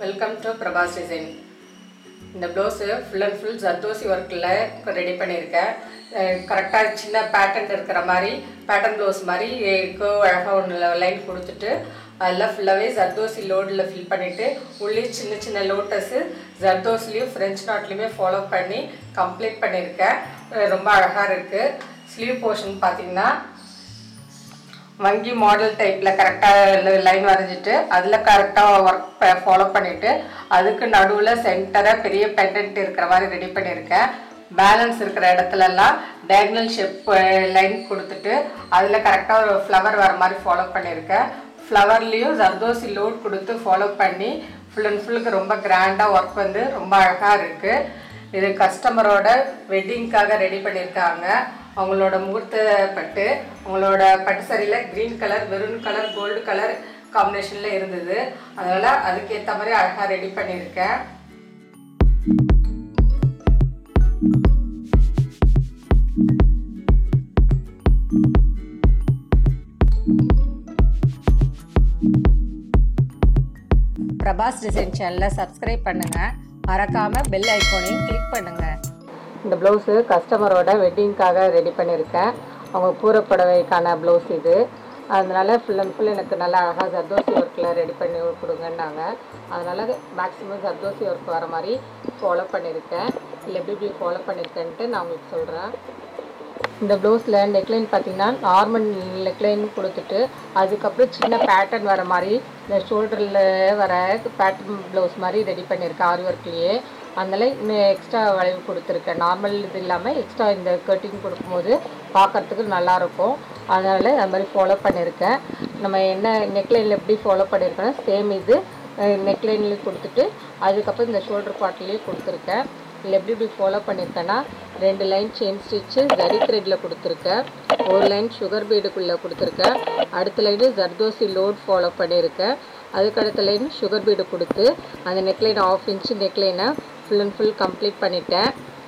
welcome to Prabhas design இந்த blouse full and full zardozi ஒர்க்கில் ready பண்ணியிருக்கேன் கரெக்டாக சின்ன பேட்டர்ன் இருக்கிற மாதிரி பேட்டர்ன் ப்ளவுஸ் மாதிரி கேர்வ் அழகாக ஒன்று லைன் கொடுத்துட்டு அதில் ஃபுல்லாகவே ஜர்தோசி லோடில் ஃபில் பண்ணிவிட்டு உள்ளே சின்ன சின்ன லோட்டஸு ஜர்தோஸ்லேயும் ஃப்ரெஞ்ச் நாட்லேயுமே ஃபாலோ பண்ணி கம்ப்ளீட் பண்ணியிருக்கேன் அஹ் ரொம்ப அழகாக இருக்குது ஸ்லீவ் போர்ஷன் பார்த்தீங்கன்னா வங்கி மாடல் டைப்பில் கரெக்டாக லைன் வரைஞ்சிட்டு அதில் கரெக்டாக ஒர்க் ஃபாலோ பண்ணிவிட்டு அதுக்கு நடுவில் சென்டராக பெரிய பெண்டன்ட் இருக்கிற மாதிரி ரெடி பண்ணியிருக்கேன் பேலன்ஸ் இருக்கிற இடத்துலலாம் டயக்னல் ஷேப் லைன் கொடுத்துட்டு அதில் கரெக்டாக ஒரு ஃப்ளவர் வர மாதிரி ஃபாலோ பண்ணியிருக்கேன் ஃப்ளவர்லேயும் ஜர்தோசி லோட் கொடுத்து ஃபாலோ பண்ணி ஃபுல் அண்ட் ஃபுல்லுக்கு ரொம்ப கிராண்டாக ஒர்க் வந்து ரொம்ப அழகாக இருக்குது இது கஸ்டமரோட வெட்டிங்க்காக ரெடி பண்ணியிருக்காங்க அவங்களோட முகூர்த்த பட்டு அவங்களோட பட்டு சரியில் green colour maroon colour gold colour காம்பினேஷனில் இருந்தது அதனால் அதுக்கேற்ற மாதிரி அழகாக ரெடி பண்ணியிருக்கேன் பிரபாஸ் டிசைன் சேனலை சப்ஸ்கிரைப் பண்ணுங்கள் மறக்காமல் பெல் ஐக்கோனையும் கிளிக் பண்ணுங்கள் இந்த ப்ளவுஸு கஸ்டமரோட வெட்டிங்க்காக ரெடி பண்ணியிருக்கேன் அவங்க கூறப்படவைக்கான ப்ளவுஸ் இது அதனால் ஃபுல் அண்ட் ஃபுல் எனக்கு நல்லா அழகாக ஜர்தோசி ஒர்க்கில் ரெடி பண்ணி கொடுங்கன்னாங்க அதனால் மேக்ஸிமம் ஜர்தோசி ஒர்க் வர மாதிரி ஃபாலோ பண்ணியிருக்கேன் இல்லை எப்படி எப்படி ஃபாலோ பண்ணியிருக்கேன்ட்டு நான் உங்களுக்கு சொல்கிறேன் இந்த ப்ளவுஸில் நெக்லைன் பார்த்தீங்கன்னா நார்மல் நெக்லைன் கொடுத்துட்டு அதுக்கப்புறம் சின்ன பேட்டர்ன் வர மாதிரி இந்த ஷோல்டரில் வர பேட்டர்ன் ப்ளவுஸ் மாதிரி ரெடி பண்ணியிருக்கேன் ஆரி ஒர்க்லேயே அதனால இன்னும் எக்ஸ்ட்ரா வளைவு கொடுத்துருக்கேன் நார்மல் இது இல்லாமல் எக்ஸ்ட்ரா இந்த கட்டிங் கொடுக்கும்போது பார்க்கறதுக்கு நல்லாயிருக்கும் அதனால் அது மாதிரி ஃபாலோ பண்ணியிருக்கேன் நம்ம என்ன நெக்லைனில் எப்படி ஃபாலோ பண்ணியிருக்கோன்னா சேம் இது நெக்லைன்லேயும் கொடுத்துட்டு அதுக்கப்புறம் இந்த ஷோல்டர் பார்ட்லேயே கொடுத்துருக்கேன் இதில் எப்படி இப்படி ஃபாலோ பண்ணியிருக்கேன்னா ரெண்டு லைன் செயின் ஸ்டிச்சு ஜரி த்ரெட்டில் கொடுத்துருக்கேன் ஒரு லைன் சுகர் பீடுக்குள்ளே கொடுத்துருக்கேன் அடுத்த லைனு ஜர்தோசி லோட் ஃபாலோ பண்ணியிருக்கேன் அதுக்கு அடுத்த லைன் சுகர் பீடு கொடுத்து அந்த நெக்லைன் ஆஃப் இன்ச்சு நெக்லைனை ஃபுல் அண்ட் ஃபுல் கம்ப்ளீட் பண்ணிட்டேன்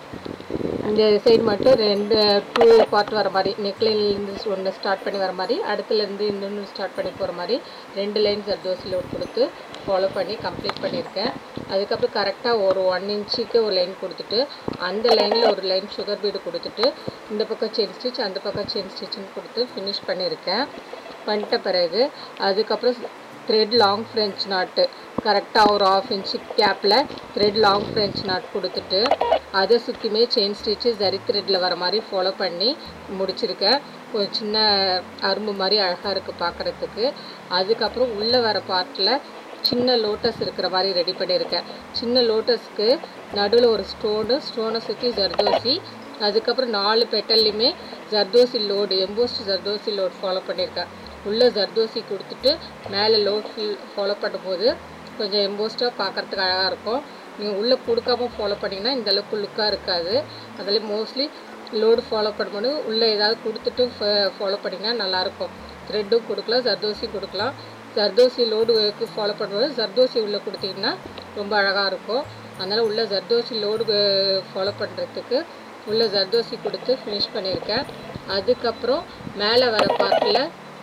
இந்த சைடு மட்டும் ரெண்டு டூ பார்ட் வர மாதிரி நெக்லைன்லேருந்து ஒன்று ஸ்டார்ட் பண்ணி வர மாதிரி அடுத்துலேருந்து இன்னொன்று ஸ்டார்ட் பண்ணி போகிற மாதிரி ரெண்டு லைன் ஜர்தோசி லோட் கொடுத்து ஃபாலோ பண்ணி கம்ப்ளீட் பண்ணியிருக்கேன் அதுக்கப்புறம் கரெக்டாக ஒரு ஒன் இன்ச்சுக்கு ஒரு லைன் கொடுத்துட்டு அந்த லைனில் ஒரு லைன் சுகர் பீடு கொடுத்துட்டு இந்த பக்கம் செயின் ஸ்டிச் அந்த பக்கம் செயின் ஸ்டிச்னு கொடுத்து ஃபினிஷ் பண்ணியிருக்கேன் பண்ணிட்ட பிறகு அதுக்கப்புறம் த்ரெட் லாங் ஃப்ரெஞ்ச் நாட்டு கரெக்டாக ஒரு ஆஃப் இன்ச்சு கேப்பில் த்ரெட் லாங் ஃப்ரெஞ்ச் நாட் கொடுத்துட்டு அதை சுற்றியுமே செயின் ஸ்டிச்சு ஜரி த்ரெட்டில் வர மாதிரி ஃபாலோ பண்ணி முடிச்சிருக்கேன் ஒரு சின்ன அரும்பு மாதிரி அழகாக இருக்குது பார்க்குறதுக்கு அதுக்கப்புறம் உள்ளே வர பார்ட்டில் சின்ன லோட்டஸ் இருக்கிற மாதிரி ரெடி பண்ணியிருக்கேன் சின்ன லோட்டஸ்க்கு நடுவில் ஒரு ஸ்டோனு ஸ்டோனை சுற்றி ஜர்தோசி அதுக்கப்புறம் நாலு பெட்டல்லையுமே ஜர்தோசி லோடு எம்போஸ்ட் ஜர்தோசி லோட் ஃபாலோ பண்ணியிருக்கேன் உள்ளே ஜர்தோசி கொடுத்துட்டு மேலே லோட் ஃபீல் ஃபாலோ பண்ணும்போது கொஞ்சம் எம்போஸ்ட்டாக பார்க்குறதுக்கு அழகாக இருக்கும் நீங்கள் உள்ளே கொடுக்காம ஃபாலோ பண்ணிங்கன்னா இந்த அளவுக்கு லுக்காக இருக்காது அதில் மோஸ்ட்லி லோடு ஃபாலோ பண்ணும்போது உள்ளே ஏதாவது கொடுத்துட்டு ஃபாலோ பண்ணிங்கன்னா நல்லாயிருக்கும் த்ரெட்டும் கொடுக்கலாம் ஜர்தோசி கொடுக்கலாம் ஜர்தோசி லோடு ஃபாலோ பண்ணும்போது ஜர்தோசி உள்ளே கொடுத்தீங்கன்னா ரொம்ப அழகாக இருக்கும் அதனால் உள்ள ஜர்தோசி லோடு ஃபாலோ பண்ணுறதுக்கு உள்ள ஜர்தோசி கொடுத்து ஃபினிஷ் பண்ணியிருக்கேன் அதுக்கப்புறம் மேலே வர பார்ட்டில்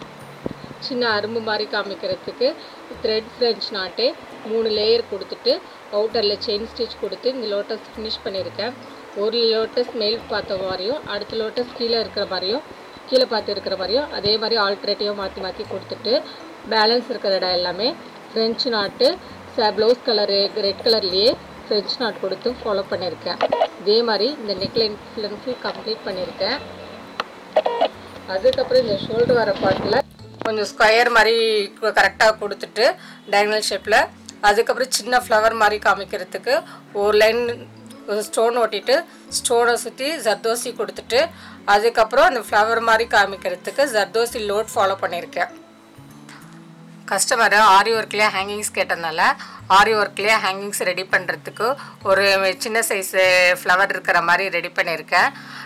சின்ன அரும்பு மாதிரி காமிக்கிறதுக்கு த்ரெட் ஃப்ரெஞ்ச் நாட்டே மூணு லேயர் கொடுத்துட்டு அவுட்டரில் செயின் ஸ்டிச் கொடுத்து இந்த லோட்டஸ் ஃபினிஷ் பண்ணியிருக்கேன் ஒரு லோட்டஸ் மேல் பார்த்த மாதிரியும் அடுத்த லோட்டஸ் கீழே இருக்கிற மாதிரியும் கீழே பார்த்து இருக்கிற மாதிரியும் அதே மாதிரி ஆல்ட்ரேட்டிவாக மாற்றி மாற்றி கொடுத்துட்டு பேலன்ஸ் இருக்கிற இடம் எல்லாமே ஃப்ரெஞ்சு நாட்டு ச ப்ளவுஸ் கலரு ரெட் கலர்லேயே ஃப்ரெஞ்ச் நாட் கொடுத்து ஃபாலோ பண்ணியிருக்கேன் இதே மாதிரி இந்த neckline full and full complete பண்ணியிருக்கேன் அதுக்கப்புறம் இந்த ஷோல்டர் வர பார்ட்டில் கொஞ்சம் ஸ்கொயர் மாதிரி கரெக்டாக கொடுத்துட்டு டயகனல் ஷேப்பில் அதுக்கப்புறம் சின்ன ஃப்ளவர் மாதிரி காமிக்கிறதுக்கு ஒரு லைன் ஸ்டோன் ஒட்டிட்டு ஸ்டோனை சுற்றி ஜர்தோசி கொடுத்துட்டு அதுக்கப்புறம் அந்த ஃப்ளவர் மாதிரி காமிக்கிறதுக்கு ஜர்தோசி லோட் ஃபாலோ பண்ணியிருக்கேன் கஸ்டமரு ஆரி ஒர்க்லேயே ஹேங்கிங்ஸ் கேட்டதுனால ஆரி ஒர்க்லேயே ஹேங்கிங்ஸ் ரெடி பண்ணுறதுக்கு ஒரு சின்ன சைஸ் ஃப்ளவர் இருக்கிற மாதிரி ரெடி பண்ணியிருக்கேன்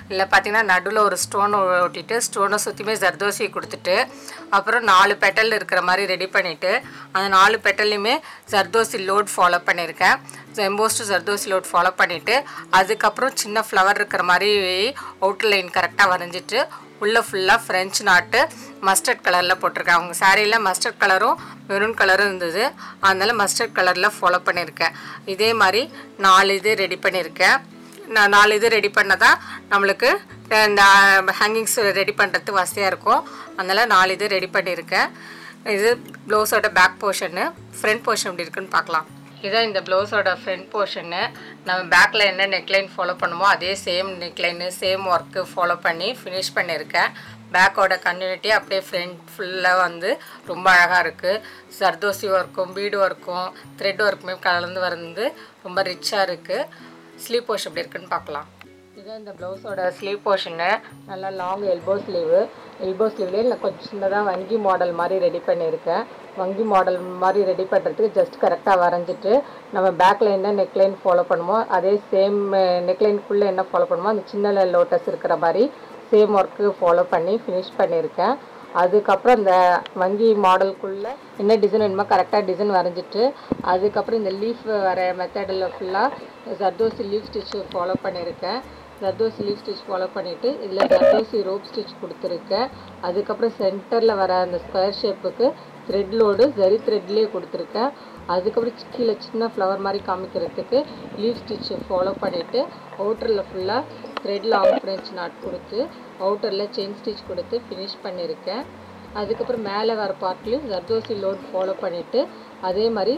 இல்லை பார்த்தீங்கன்னா நடுவில் ஒரு ஸ்டோன் ஒட்டிட்டு ஸ்டோனை சுற்றியுமே ஜர்தோசி கொடுத்துட்டு அப்புறம் நாலு பெட்டல் இருக்கிற மாதிரி ரெடி பண்ணிவிட்டு அந்த நாலு பெட்டல்லையுமே ஜர்தோசி லோட் ஃபாலோ பண்ணியிருக்கேன் எம்போஸ்ட் ஜர்தோசி லோட் ஃபாலோ பண்ணிவிட்டு அதுக்கப்புறம் சின்ன ஃப்ளவர் இருக்கிற மாதிரி அவுட்டர் லைன் கரெக்டாக வரைஞ்சிட்டு உள்ளே ஃபுல்லாக ஃப்ரெஞ்ச் நாட்டு மஸ்டர்ட் கலரில் போட்டிருக்கேன் அவங்க சாரியில் மஸ்டர்ட் கலரும் மெரூன் கலரும் இருந்தது அதனால மஸ்டர்ட் கலரில் ஃபாலோ பண்ணியிருக்கேன் இதே மாதிரி நாலு இது ரெடி பண்ணியிருக்கேன் நான் நாலு இது ரெடி பண்ண தான் நம்மளுக்கு இந்த ஹேங்கிங்ஸ் ரெடி பண்ணுறதுக்கு வசதியாக இருக்கும் அதனால் நாலு இது ரெடி பண்ணியிருக்கேன் இது ப்ளவுஸோட பேக் போர்ஷனு ஃப்ரண்ட் போர்ஷன் எப்படி இருக்குன்னு பார்க்கலாம் இதான் இந்த ப்ளவுஸோட ஃப்ரண்ட் போர்ஷனு நம்ம பேக்கில் என்ன நெக்லைன் ஃபாலோ பண்ணுமோ அதே same neckline same work follow பண்ணி ஃபினிஷ் பண்ணியிருக்கேன் பேக்கோட கன்டினியூட்டி அப்படியே ஃப்ரண்ட் ஃபுல்லாக வந்து ரொம்ப அழகாக இருக்குது சர்தோசி ஒர்க்கும் பீடு ஒர்க்கும் த்ரெட் ஒர்க்குமே கலந்து வந்து ரொம்ப ரிச்சாக இருக்குது ஸ்லீவ் போர்ஷன் எப்படி இருக்குன்னு பார்க்கலாம் இதுதான் இந்த ப்ளவுஸோட ஸ்லீவ் போர்ஷனு நல்லா லாங் எல்போ ஸ்லீவு எல்போ ஸ்லீவ்லேயே நான் கொஞ்சம் சின்னதாக வங்கி மாடல் மாதிரி ரெடி பண்ணியிருக்கேன் வங்கி மாடல் மாதிரி ரெடி பண்ணுறதுக்கு ஜஸ்ட் கரெக்டாக வரைஞ்சிட்டு நம்ம பேக்கில் என்ன நெக்லைன் ஃபாலோ பண்ணுமோ அதே சேம் நெக்லைனுக்குள்ளே என்ன ஃபாலோ பண்ணுமோ அந்த சின்ன லோட்டஸ் இருக்கிற மாதிரி சேம் ஒர்க்கு ஃபாலோ பண்ணி ஃபினிஷ் பண்ணியிருக்கேன் அதுக்கப்புறம் இந்த வங்கி மாடலுக்குள்ளே என்ன டிசைன் வேணுமோ கரெக்டாக டிசைன் வரைஞ்சிட்டு அதுக்கப்புறம் இந்த லீஃப் வர மெத்தடில் ஃபுல்லாக ஜர்தோசி லீஃப் ஸ்டிச் ஃபாலோ பண்ணியிருக்கேன் ஜர்தோசி லீஃப் ஸ்டிச் ஃபாலோ பண்ணிவிட்டு இதில் ஜர்தோசி ரோப் ஸ்டிச் கொடுத்துருக்கேன் அதுக்கப்புறம் சென்டரில் வர அந்த ஸ்கொயர் ஷேப்புக்கு த்ரெட் லோடு ஜரி த்ரெட்லேயே கொடுத்துருக்கேன் அதுக்கப்புறம் சி- கீழே சின்ன ஃப்ளவர் மாதிரி காமிக்கிறதுக்கு லீஃப் ஸ்டிச் ஃபாலோ பண்ணிவிட்டு அவுட்டரில் ஃபுல்லாக த்ரெட் லாங் ஃப்ரெஞ்ச் நாட் கொடுத்து அவுட்டரில் செயின் ஸ்டிச் கொடுத்து ஃபினிஷ் பண்ணியிருக்கேன் அதுக்கப்புறம் மேலே வர பார்ட்லேயும் ஜர்தோசி லோட் ஃபாலோ பண்ணிவிட்டு அதே மாதிரி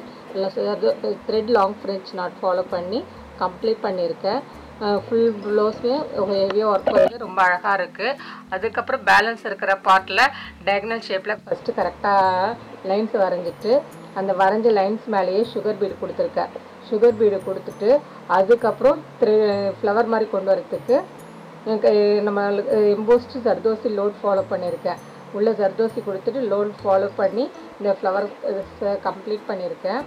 thread long french knot follow பண்ணி கம்ப்ளீட் பண்ணியிருக்கேன் ஃபுல் ப்ளவுஸுமே ஹெவியாக ஒர்க் வந்து ரொம்ப அழகாக இருக்குது அதுக்கப்புறம் பேலன்ஸ் இருக்கிற பார்ட்டில் டயக்னல் ஷேப்பில் ஃபஸ்ட்டு கரெக்டாக லைன்ஸ் வரைஞ்சிட்டு அந்த வரைஞ்ச லைன்ஸ் மேலேயே சுகர் பீடு கொடுத்துருக்கேன் சுகர் பீடு கொடுத்துட்டு அதுக்கப்புறம் த்ரெ ஃப்ளவர் மாதிரி கொண்டு வரதுக்கு எனக்கு நம்ம எம்போஸ்ட் ஜர்தோசி லோட் ஃபாலோ பண்ணியிருக்கேன் உள்ள ஜர்தோசி கொடுத்துட்டு லோட் ஃபாலோ பண்ணி இந்த ஃப்ளவர் கம்ப்ளீட் பண்ணியிருக்கேன்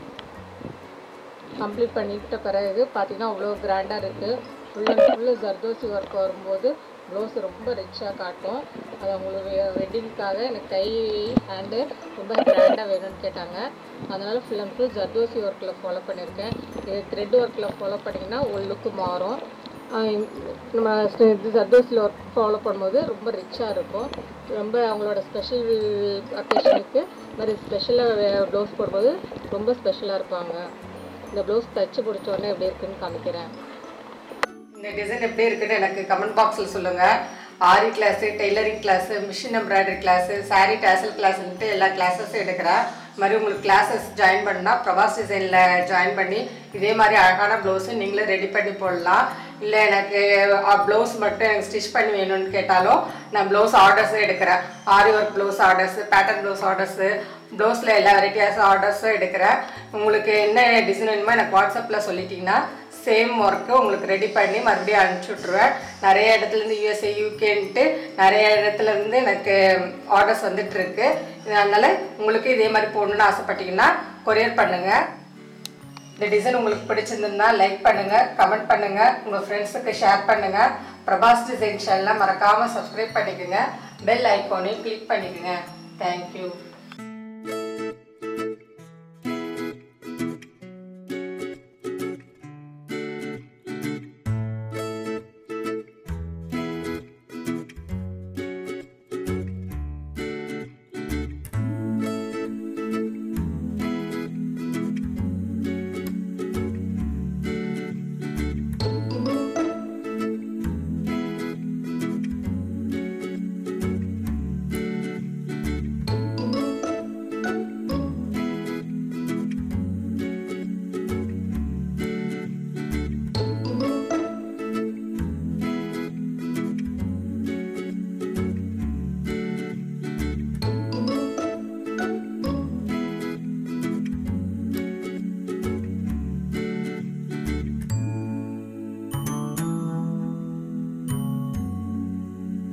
கம்ப்ளீட் பண்ணிட்ட பிறகு பார்த்தீங்கன்னா அவ்வளோ கிராண்டாக இருக்குது ஃபுல் அண்ட் ஃபுல்லு ஜர்தோசி ஒர்க் வரும்போது ப்ளவுஸ் ரொம்ப ரிச்சாக காட்டும் அது அவங்களுக்கு வெட்டிங்க்காக எனக்கு கை ஹேண்டு ரொம்ப கிராண்டாக வேணும்னு கேட்டாங்க அதனால் ஃபுல் அண்ட் ஃபுல் ஜர்தோசி ஒர்க்கில் ஃபாலோ பண்ணியிருக்கேன் இது த்ரெட் ஒர்க்கில் ஃபாலோ பண்ணிங்கன்னா ஒரு லுக்கு மாறும் ஆஹ் நம்ம ஸ்ட- இது ஜர்தோசியில் ஒர்க் ஃபாலோ பண்ணும்போது ரொம்ப ரிச்சாக இருக்கும் ரொம்ப அவங்களோட ஸ்பெஷல் அக்கேஷனுக்கு இந்த மாதிரி ஸ்பெஷலாக ப்ளவுஸ் போடும்போது ரொம்ப ஸ்பெஷலாக இருப்பாங்க இந்த ப்ளவுஸ் தச்சு முடிச்ச உடனே எப்படி இருக்குன்னு காமிக்கிறேன் இந்த டிசைன் எப்படி இருக்குன்னு எனக்கு கமெண்ட் பாக்ஸில் சொல்லுங்கள் ஆரி class tailoring class machine embroidery class sari tassel கிளாஸ்ன்ட்டு எல்லா கிளாஸஸும் எடுக்கிறேன் இது மாதிரி உங்களுக்கு கிளாஸஸ் ஜாயின் பண்ணால் பிரபாஸ் டிசைனில் ஜாயின் பண்ணி இதே மாதிரி அழகான ப்ளவுஸு நீங்களே ரெடி பண்ணி போடலாம் இல்லை எனக்கு ப்ளவுஸ் மட்டும் எனக்கு ஸ்டிச் பண்ணி வேணும்னு கேட்டாலும் நான் ப்ளவுஸ் ஆர்டர்ஸும் எடுக்கிறேன் ஆரி work blouse orders pattern blouse orders ப்ளவுஸில் எல்லா வெரைட்டியாஸ் ஆர்டர்ஸும் எடுக்கிறேன் உங்களுக்கு என்ன டிசைன் வேணுமோ எனக்கு வாட்ஸ்அப்பில் சொல்லிட்டீங்கன்னா சேம் ஒர்க்கு உங்களுக்கு ரெடி பண்ணி மறுபடியும் அனுப்பிச்சி விட்ருவேன் நிறைய இடத்துலேருந்து யூஎஸ்ஏ யூகேன்ட்டு நிறைய இடத்துலேருந்து எனக்கு ஆர்டர்ஸ் வந்துட்டுருக்கு அதனால் உங்களுக்கு இதே மாதிரி போடணுன்னு ஆசைப்பட்டீங்கன்னா கொரியர் பண்ணுங்கள் இந்த டிசைன் உங்களுக்கு பிடிச்சிருந்ததுன்னா லைக் பண்ணுங்கள் கமெண்ட் பண்ணுங்கள் உங்கள் ஃப்ரெண்ட்ஸுக்கு ஷேர் பண்ணுங்கள் பிரபாஸ் டிசைன் சேனலை மறக்காமல் சப்ஸ்கிரைப் பண்ணிக்கோங்க பெல் ஐக்கானையும் கிளிக் பண்ணிக்கோங்க தேங்க்யூ